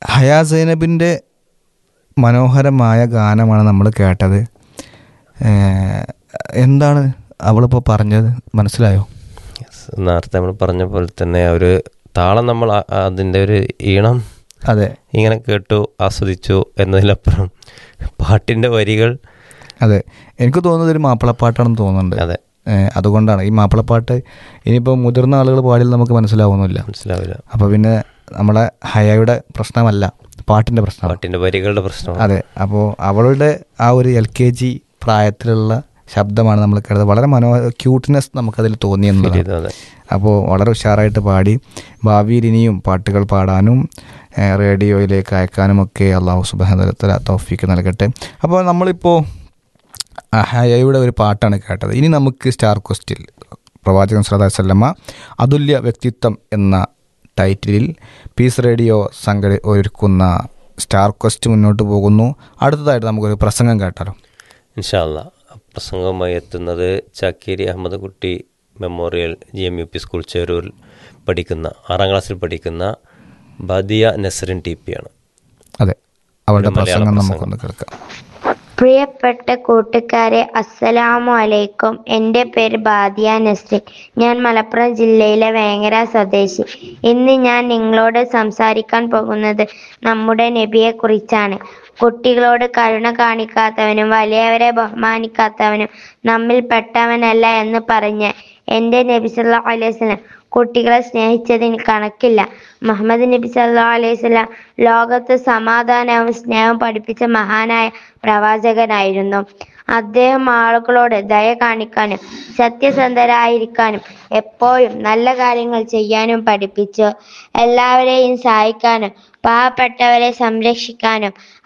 ഹയാ സൈനബിൻ്റെ മനോഹരമായ ഗാനമാണ് നമ്മൾ കേട്ടത് ഏഹ്, എന്താണ് അവളിപ്പോൾ പറഞ്ഞത് മനസ്സിലായോ Yes. നേരത്തെ നമ്മൾ പറഞ്ഞ പോലെ തന്നെ ആ ഒരു താളം നമ്മൾ ആ- അതിൻ്റെ ഒരു ഈണം അതെ ഇങ്ങനെ കേട്ടു ആസ്വദിച്ചു എന്നതിലപ്പുറം പാട്ടിൻ്റെ വരികൾ അതെ എനിക്ക് തോന്നുന്നത് ഒരു മാപ്പിളപ്പാട്ടാണെന്ന് തോന്നുന്നുണ്ട് അതെ ഏഹ്, അതുകൊണ്ടാണ് ഈ മാപ്പിളപ്പാട്ട് ഇനിയിപ്പോൾ മുതിർന്ന ആളുകൾ പാടിയാൽ നമുക്ക് മനസ്സിലാവുന്നില്ല മനസ്സിലാവില്ല അപ്പോൾ പിന്നെ നമ്മുടെ ഹയയുടെ പ്രശ്നമല്ല പാട്ടിൻ്റെ പ്രശ്നമാണ് പാട്ടിൻ്റെ വരികളുടെ പ്രശ്നമാണ് അതെ അപ്പോൾ അവളുടെ ആ ഒരു എൽ കെ ജി പ്രായത്തിലുള്ള ശബ്ദമാണ് നമ്മൾ കേട്ടത് വളരെ മനോഹര ക്യൂട്ട്നെസ് നമുക്കതിൽ തോന്നിയെന്നുള്ളതാണ് ഇത് അതെ അപ്പോൾ വളരെ ഉഷാറായിട്ട് പാടി ഭാവിയിൽ ഇനിയും പാട്ടുകൾ പാടാനും ഏഹ്, റേഡിയോയിലേക്ക് അയക്കാനുമൊക്കെ അള്ളാഹു സുബാനത്തല തൗഫീക്ക് നൽകട്ടെ അപ്പോൾ നമ്മളിപ്പോൾ ഹയയുടെ ഒരു പാട്ടാണ് കേട്ടത് ഇനി നമുക്ക് സ്റ്റാർ ക്വസ്റ്റിൽ പ്രവാചകൻ സല്ലല്ലാഹു അലൈഹി വസല്ലമ അതുല്യ വ്യക്തിത്വം എന്ന ടൈറ്റിലിൽ പീസ് റേഡിയോ സംഘ ഒരുക്കുന്ന സ്റ്റാർ ക്വസ്റ്റ് മുന്നോട്ട് പോകുന്നു അടുത്തതായിട്ട് നമുക്കൊരു പ്രസംഗം കേട്ടാലോ ഇൻഷാല്ല പ്രസംഗവുമായി എത്തുന്നത് Chakkeri Ahammed Kutty memorial G M U P school ചേരൂരിൽ പഠിക്കുന്ന ആറാം ക്ലാസ്സിൽ പഠിക്കുന്ന ബദിയ നസറിൻ ടി പി ആണ് അതെ അവളുടെ ഒരു മലയാള പ്രസംഗം പ്രസംഗം. നമുക്കൊന്ന് കേൾക്കാം പ്രിയപ്പെട്ട കൂട്ടുകാരെ അസ്സലാമു അലൈക്കും എൻ്റെ പേര് ബാദിയ നസ്രിൻ ഞാൻ മലപ്പുറം ജില്ലയിലെ വേങ്ങര സ്വദേശി ഇന്ന് ഞാൻ നിങ്ങളോട് സംസാരിക്കാൻ പോകുന്നത് നമ്മുടെ നബിയെ കുറിച്ചാണ് കുട്ടികളോട് കരുണ കാണിക്കാത്തവനും വലിയവരെ ബഹുമാനിക്കാത്തവനും നമ്മിൽ പെട്ടവനല്ല എന്ന് പറഞ്ഞ് എൻ്റെ നബി സല്ലല്ലാഹു അലൈഹി വസല്ലം കുട്ടികളെ സ്നേഹിച്ചതിന് കണക്കില്ല മുഹമ്മദ് നബി സല്ലല്ലാഹു അലൈഹി വസല്ലം ലോകത്ത് സമാധാനവും സ്നേഹവും പഠിപ്പിച്ച മഹാനായ പ്രവാചകനായിരുന്നു അദ്ദേഹം ആളുകളോട് ദയ കാണിക്കാനും സത്യസന്ധരായിരിക്കാനും എപ്പോഴും നല്ല കാര്യങ്ങൾ ചെയ്യാനും പഠിപ്പിച്ചു എല്ലാവരെയും സഹായിക്കാനും പാവപ്പെട്ടവരെ സംരക്ഷിക്കാനും